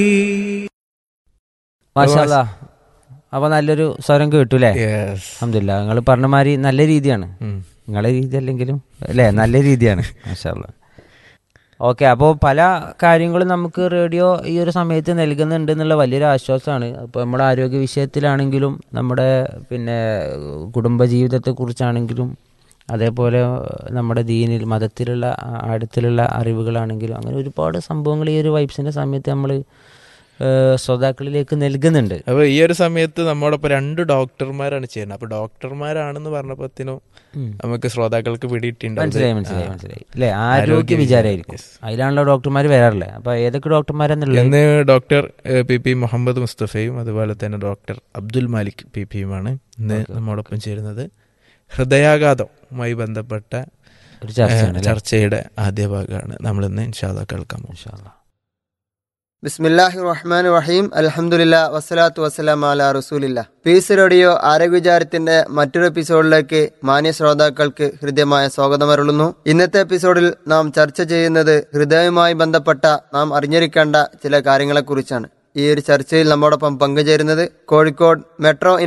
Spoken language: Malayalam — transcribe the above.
മാഷാല്ല അപ്പൊ നല്ലൊരു സ്വരം കേട്ടൂലേ യെസ് അഹമ്മദില്ല നിങ്ങൾ പറഞ്ഞ മാതിരി നല്ല രീതിയാണ് നിങ്ങളെ രീതി അല്ലെങ്കിലും അല്ലേ നല്ല രീതിയാണ് മാഷാല്ല ഓക്കെ അപ്പോൾ പല കാര്യങ്ങളും നമുക്ക് റേഡിയോ ഈ ഒരു സമയത്ത് നൽകുന്നുണ്ട് എന്നുള്ള വലിയൊരു ആശ്വാസമാണ് അപ്പോൾ നമ്മുടെ ആരോഗ്യ വിഷയത്തിലാണെങ്കിലും നമ്മുടെ പിന്നെ കുടുംബജീവിതത്തെക്കുറിച്ചാണെങ്കിലും അതേപോലെ നമ്മുടെ ദീനിൽ മതത്തിലുള്ള ആഴത്തിലുള്ള അറിവുകളാണെങ്കിലും അങ്ങനെ ഒരുപാട് സംഭവങ്ങൾ ഈ ഒരു വൈബ്സിൻ്റെ സമയത്ത് നമ്മൾ ശ്രോതാക്കളിലേക്ക് നൽകുന്നുണ്ട് അപ്പൊ ഈ ഒരു സമയത്ത് നമ്മോടൊപ്പം രണ്ട് ഡോക്ടർമാരാണ് ചെയ്യുന്നത് അപ്പൊ ഡോക്ടർമാരാണെന്ന് പറഞ്ഞപ്പത്തിനും നമുക്ക് ശ്രോതാക്കൾക്ക് പിടിയിട്ടുണ്ടാവും മനസ്സിലായി മനസ്സിലായി മനസ്സിലായി അല്ലേ ആരോഗ്യ വിചാരമായിരിക്കും അതിലാണല്ലോ ഡോക്ടർമാർ വരാറില്ലേ അപ്പൊ ഏതൊക്കെ ഡോക്ടർമാരെന്നുള്ളത് ഇന്ന് ഡോക്ടർ ഏഹ്, പി പി മുഹമ്മദ് മുസ്തഫയും അതുപോലെ തന്നെ ഡോക്ടർ അബ്ദുൽ മാലിക് പി പിയുമാണ് ഇന്ന് നമ്മോടൊപ്പം ചേരുന്നത് ഹൃദയാഘാതവുമായി ബന്ധപ്പെട്ട ഒരു ചർച്ചയാണ് ഏഹ്, ചർച്ചയുടെ ആദ്യ ഭാഗമാണ് നമ്മൾ ഇന്ന് ഇൻഷാല്ല കേൾക്കാൻ പോകുന്നത് ഇൻഷാ അല്ലാ. ബിസ്മില്ലാഹി റഹ്മാൻ റഹീം അൽഹംദുലില്ല വസ്സലാത്തു വസ്സലാം അല റസൂലില്ല പീസ് റേഡിയോ ആരോഗ്യവിചാരത്തിന്റെ മറ്റൊരു എപ്പിസോഡിലേക്ക് മാന്യ ശ്രോതാക്കൾക്ക് ഹൃദ്യമായ സ്വാഗതം അരുളുന്നു ഇന്നത്തെ എപ്പിസോഡിൽ നാം ചർച്ച ചെയ്യുന്നത് ഹൃദയവുമായി ബന്ധപ്പെട്ട നാം അറിഞ്ഞിരിക്കേണ്ട ചില കാര്യങ്ങളെക്കുറിച്ചാണ് ഈ ഒരു ചർച്ചയിൽ നമ്മോടൊപ്പം പങ്കുചേരുന്നത് കോഴിക്കോട് മെട്രോ